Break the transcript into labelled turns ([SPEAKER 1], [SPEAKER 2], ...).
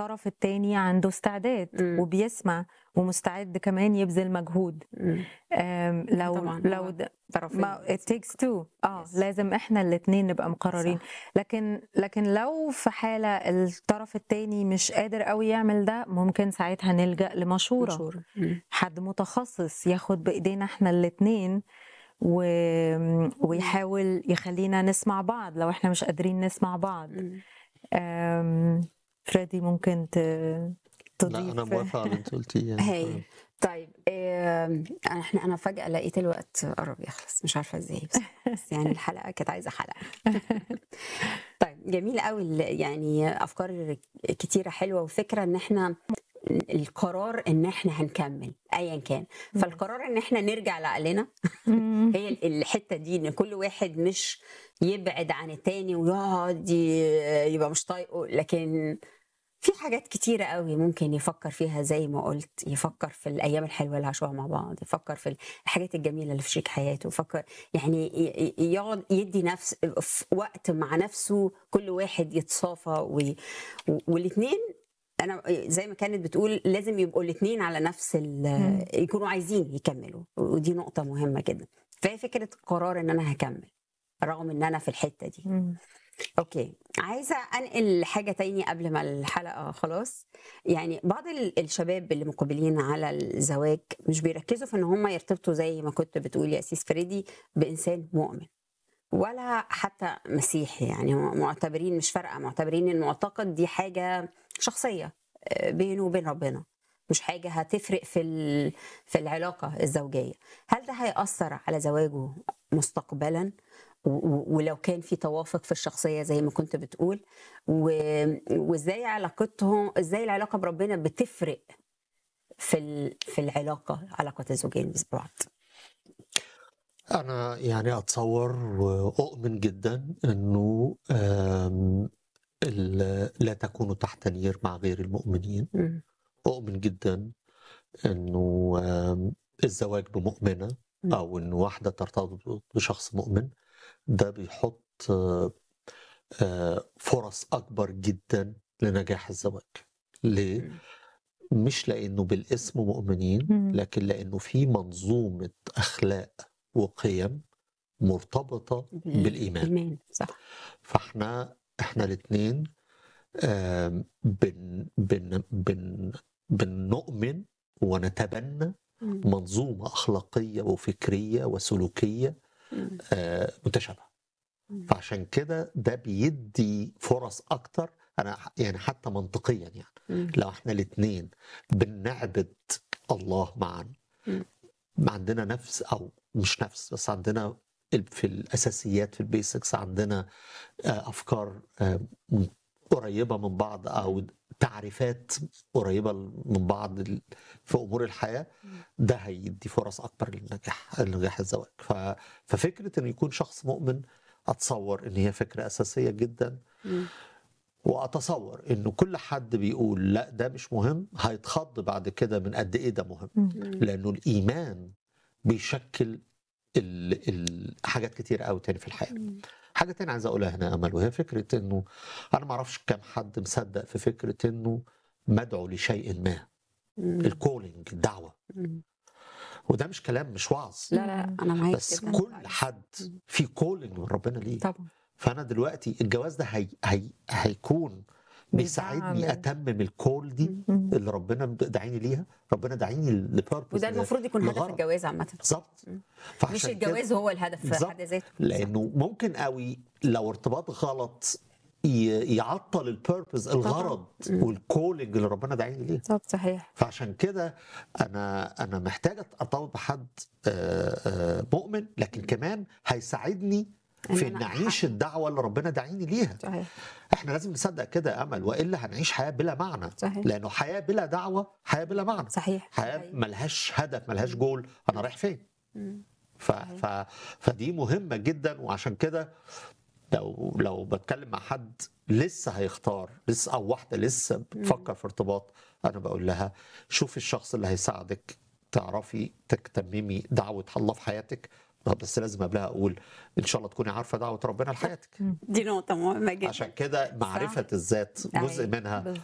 [SPEAKER 1] الطرف التاني عنده استعداد
[SPEAKER 2] مم.
[SPEAKER 1] وبيسمع ومستعد كمان يبذل مجهود
[SPEAKER 2] مم.
[SPEAKER 1] أم، لو
[SPEAKER 2] طبعاً،
[SPEAKER 1] لو
[SPEAKER 2] هو
[SPEAKER 1] د-
[SPEAKER 2] طرفين
[SPEAKER 1] ما it takes two اه
[SPEAKER 2] Yes.
[SPEAKER 1] لازم احنا الاتنين نبقى مقررين
[SPEAKER 2] صح.
[SPEAKER 1] لكن لكن لو في حالة الطرف التاني مش قادر قوي يعمل ده ممكن ساعتها نلجأ لمشورة
[SPEAKER 2] مشهور. مم.
[SPEAKER 1] حد متخصص ياخد بايدينا احنا الاتنين و... ويحاول يخلينا نسمع بعض لو احنا مش قادرين نسمع بعض
[SPEAKER 2] مم.
[SPEAKER 1] أم... فريدي ممكن ت... تضيف
[SPEAKER 3] لا انا موافق على اللي انت قلتيه يعني
[SPEAKER 2] هاي طيب آم، انا احنا انا فجأة لقيت الوقت قرب يخلص مش عارفة ازاي بس, بس يعني الحلقة كانت عايزة حلقة طيب جميل قوي ال- يعني افكار كتيرة حلوة وفكرة ان احنا القرار ان احنا هنكمل ايا كان فالقرار ان احنا نرجع لعقلنا
[SPEAKER 1] مم.
[SPEAKER 2] هي ال- الحته دي ان كل واحد مش يبعد عن التاني ويقعد ي- يبقى مش طايقه لكن في حاجات كتيرة قوي ممكن يفكر فيها زي ما قلت يفكر في الأيام الحلوة اللي عاشوها مع بعض يفكر في الحاجات الجميلة اللي في شريك حياته يفكر يعني ي- ي- يقعد يدي نفس في وقت مع نفسه كل واحد يتصافى وي- والاثنين انا زي ما كانت بتقول لازم يبقوا الاثنين على نفس ال- يكونوا عايزين يكملوا ودي نقطة مهمة جدا فهي فكرة قرار ان انا هكمل رغم ان انا في الحتة دي
[SPEAKER 1] مم.
[SPEAKER 2] اوكي عايزه انقل حاجه تاني قبل ما الحلقه خلاص يعني بعض ال- الشباب اللي مقبلين على الزواج مش بيركزوا في ان هم يرتبطوا زي ما كنت بتقول يا سيس فريدي بانسان مؤمن ولا حتى مسيحي يعني هم معتبرين مش فارقه معتبرين ان المعتقد دي حاجه شخصيه آه، بينه وبين ربنا مش حاجه هتفرق في ال- في العلاقه الزوجيه هل ده هيأثر على زواجه مستقبلا و- و- ولو كان في توافق في الشخصيه زي ما كنت بتقول و- وازاي علاقتهم ازاي العلاقه بربنا بتفرق في ال- في العلاقه علاقه الزوجين ببعض
[SPEAKER 3] انا يعني اتصور واؤمن جدا انه آم، ال- لا تكونوا تحت نير مع غير المؤمنين
[SPEAKER 2] مم.
[SPEAKER 3] اؤمن جدا انه آم، الزواج بمؤمنه
[SPEAKER 2] مم.
[SPEAKER 3] او ان واحده ترتبط بشخص مؤمن ده بيحط آه، آه، فرص اكبر جدا لنجاح الزواج ليه
[SPEAKER 2] مم.
[SPEAKER 3] مش لانه بالاسم مؤمنين
[SPEAKER 1] مم.
[SPEAKER 3] لكن لانه في منظومه اخلاق وقيم مرتبطه بالايمان
[SPEAKER 2] ايمان صح
[SPEAKER 3] فاحنا احنا الاثنين بن بن بن بنؤمن ونتبنى
[SPEAKER 2] مم.
[SPEAKER 3] منظومه اخلاقيه وفكريه وسلوكيه
[SPEAKER 2] مم.
[SPEAKER 3] آه، متشابهه
[SPEAKER 2] مم.
[SPEAKER 3] فعشان كده ده بيدي فرص اكتر انا ح- يعني حتى منطقيا يعني
[SPEAKER 2] مم.
[SPEAKER 3] لو احنا الاثنين بنعبد الله معا
[SPEAKER 2] مم.
[SPEAKER 3] عندنا نفس او مش نفس بس عندنا ال- في الاساسيات في البيسكس عندنا آه، افكار آه، م- قريبه من بعض او تعريفات قريبه من بعض ال- في امور الحياه ده هيدي فرص اكبر للنجاح لنجاح الزواج ف- ففكره ان يكون شخص مؤمن اتصور ان هي فكره اساسيه جدا
[SPEAKER 2] مم.
[SPEAKER 3] واتصور انه كل حد بيقول لا ده مش مهم هيتخض بعد كده من قد ايه ده مهم
[SPEAKER 1] مم.
[SPEAKER 3] لانه الايمان بيشكل ال- ال- حاجات كتير قوي تاني في الحياه
[SPEAKER 2] مم.
[SPEAKER 3] حاجه تانية عايز اقولها هنا يا امل وهي فكره انه انا ما اعرفش كام حد مصدق في فكره انه مدعو لشيء ما
[SPEAKER 2] مم.
[SPEAKER 3] الكولينج الدعوه
[SPEAKER 2] مم.
[SPEAKER 3] وده مش كلام مش وعظ
[SPEAKER 2] لا لا انا معاك
[SPEAKER 3] بس
[SPEAKER 2] جدا.
[SPEAKER 3] كل حد في كولينج من ربنا ليه
[SPEAKER 2] طبعا
[SPEAKER 3] فانا دلوقتي الجواز ده هي هي هيكون بيساعدني
[SPEAKER 1] بيدعم.
[SPEAKER 3] اتمم الكول دي
[SPEAKER 1] مم.
[SPEAKER 3] اللي ربنا داعيني ليها ربنا داعيني لبيربز
[SPEAKER 2] وده المفروض يكون هدف الجواز عامه
[SPEAKER 3] بالظبط
[SPEAKER 2] مم.
[SPEAKER 3] فعشان
[SPEAKER 2] مش
[SPEAKER 3] كده-
[SPEAKER 2] الجواز هو الهدف في
[SPEAKER 3] بالظبط.
[SPEAKER 2] حد ذاته
[SPEAKER 3] لانه ممكن قوي لو ارتباط غلط ي- يعطل البيربز الغرض
[SPEAKER 2] مم.
[SPEAKER 3] والكولينج اللي ربنا داعيني ليه
[SPEAKER 2] بالظبط صحيح
[SPEAKER 3] فعشان كده انا انا محتاج ارتبط بحد آه، آه، مؤمن لكن كمان هيساعدني
[SPEAKER 2] إن
[SPEAKER 3] في
[SPEAKER 2] أنا
[SPEAKER 3] ان اعيش الدعوه اللي ربنا داعيني ليها
[SPEAKER 2] صحيح
[SPEAKER 3] احنا لازم نصدق كده يا امل والا هنعيش حياه بلا معنى
[SPEAKER 2] صحيح.
[SPEAKER 3] لانه حياه بلا دعوه حياه بلا معنى
[SPEAKER 2] صحيح
[SPEAKER 3] حياه
[SPEAKER 2] صحيح.
[SPEAKER 3] ملهاش هدف ملهاش جول انا رايح فين
[SPEAKER 2] مم.
[SPEAKER 3] ف... ف... فدي مهمه جدا وعشان كده لو لو بتكلم مع حد لسه هيختار لسه او واحده لسه بتفكر في ارتباط انا بقول لها شوفي الشخص اللي هيساعدك تعرفي تتممي دعوه الله في حياتك بس لازم قبلها اقول ان شاء الله تكوني عارفه دعوه ربنا لحياتك
[SPEAKER 2] دي نقطة مهمة جدا
[SPEAKER 3] عشان كده معرفه الذات جزء
[SPEAKER 2] أيوة.
[SPEAKER 3] منها